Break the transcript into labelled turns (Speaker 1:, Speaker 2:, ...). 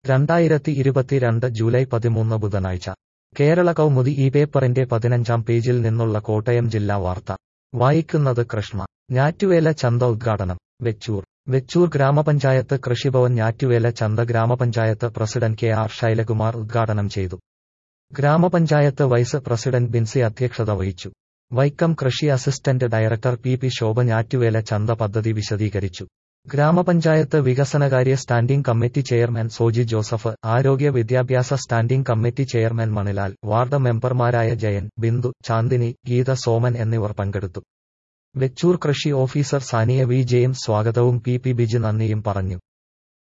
Speaker 1: രണ്ടായിരത്തി ഇരുപത്തിരണ്ട് ജൂലൈ പതിമൂന്ന് ബുധനാഴ്ച കേരള കൗമുദി ഈ പേപ്പറിന്റെ പതിനഞ്ചാം പേജിൽ നിന്നുള്ള കോട്ടയം ജില്ലാ വാർത്ത വായിക്കുന്നത് കൃഷ്ണ ഞാറ്റുവേല ചന്ത ഉദ്ഘാടനം വെച്ചൂർ വെച്ചൂർ ഗ്രാമപഞ്ചായത്ത് കൃഷിഭവൻ ഞാറ്റുവേല ചന്ത ഗ്രാമപഞ്ചായത്ത് പ്രസിഡന്റ് കെ ആർ ശൈലകുമാർ ഉദ്ഘാടനം ചെയ്തു ഗ്രാമപഞ്ചായത്ത് വൈസ് പ്രസിഡന്റ് ബിൻസി അധ്യക്ഷത വഹിച്ചു വൈക്കം കൃഷി assistant director P P Shobha ഞാറ്റുവേല ചന്ത പദ്ധതി വിശദീകരിച്ചു ഗ്രാമപഞ്ചായത്ത് വികസനകാര്യ standing committee chairman Soji Joseph ആരോഗ്യ വിദ്യാഭ്യാസ standing committee chairman Manilal ward മെമ്പർമാരായ ജയൻ ബിന്ദു ചാന്ദിനി ഗീത സോമൻ എന്നിവർ പങ്കെടുത്തു വെച്ചൂർ കൃഷി ഓഫീസർ സാനിയ വി ജെയിംസ് സ്വാഗതവും പി പി ബിജി നന്ദിയും പറഞ്ഞു